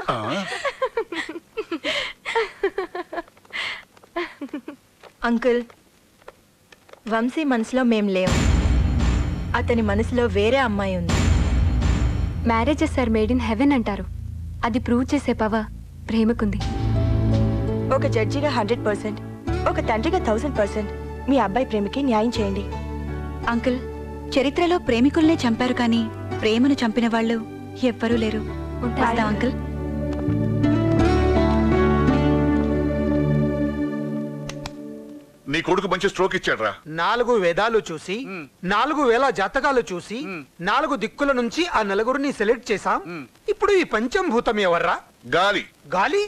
ఆ, అంకుల్ వంశీ మనసులో మేం లేం అతని మనసులో వేరే అమ్మాయి ఉంది marriages are made in heaven అంటారు అది ప్రూవ్ చేసే పవర్ ప్రేమకుంది ఒక జడ్జిగా హండ్రెడ్ పర్సెంట్ ఒక తండ్రిగా థౌసండ్ పర్సెంట్ మీ అబ్బాయి ప్రేమకి న్యాయం చేయండి అంకుల్ చరిత్రలో ప్రేమికుల్నే చంపారు కానీ ప్రేమను చంపిన వాళ్ళు ఎవ్వరూ లేరు వస్తాం అంకుల్ నీ కొడుకు మంచి స్ట్రోక్ ఇచ్చాడు రా నాలుగు వేదాలు చూసి నాలుగు వేల జాతకాలు చూసి నాలుగు దిక్కుల నుంచి ఆ నలుగురిని సెలెక్ట్ చేశాం ఇప్పుడు ఈ పంచంభూతం ఎవర్రా గాలి గాలి